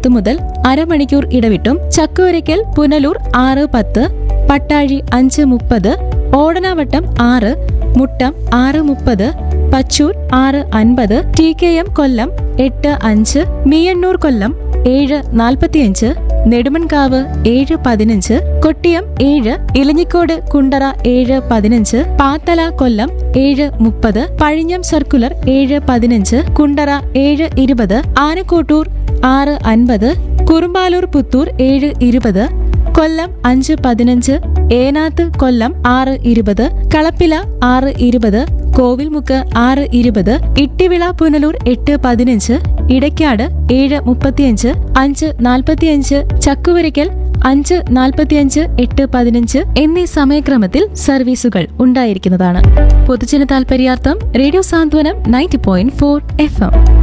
പത്ത് മുതൽ അരമണിക്കൂർ ഇടവിട്ടും ചക്കുവരയ്ക്കൽ പുനലൂർ ആറ് പത്ത് പട്ടാഴി അഞ്ച് മുപ്പത് ഓടനാവട്ടം ആറ് മുട്ടം ആറ് മുപ്പത് പച്ചൂർ ആറ് അൻപത് ടി കെ എം കൊല്ലം എട്ട് അഞ്ച് മീയണ്ണൂർ കൊല്ലം ഏഴ് നാൽപ്പത്തിയഞ്ച് നെടുമൺകാവ് ഏഴ് പതിനഞ്ച് കൊട്ടിയം ഏഴ് ഇലഞ്ഞിക്കോട് കുണ്ടറ ഏഴ് പതിനഞ്ച് പാത്തല കൊല്ലം ഏഴ് മുപ്പത് പഴിഞ്ഞം സർക്കുലർ ഏഴ് പതിനഞ്ച് കുണ്ടറ ഏഴ് ഇരുപത് ആനക്കോട്ടൂർ ആറ് അൻപത് കുറുമ്പാലൂർ പുത്തൂർ ഏഴ് ഇരുപത് കൊല്ലം അഞ്ച് പതിനഞ്ച് ഏനാത്ത് കൊല്ലം ആറ് ഇരുപത് കളപ്പില ആറ് ഇരുപത് കോവിൽമുക്ക് ആറ് ഇരുപത് ഇട്ടിവിള പുനലൂർ എട്ട് പതിനഞ്ച് ഇടയ്ക്കാട് ഏഴ് മുപ്പത്തിയഞ്ച് അഞ്ച് നാൽപ്പത്തിയഞ്ച് ചക്കുവരയ്ക്കൽ അഞ്ച് നാൽപ്പത്തിയഞ്ച് എട്ട് പതിനഞ്ച് എന്നീ സമയക്രമത്തിൽ സർവീസുകൾ ഉണ്ടായിരിക്കുന്നതാണ് പൊതുജന താൽപര്യാർത്ഥം radio Santhwanam ninety point four F M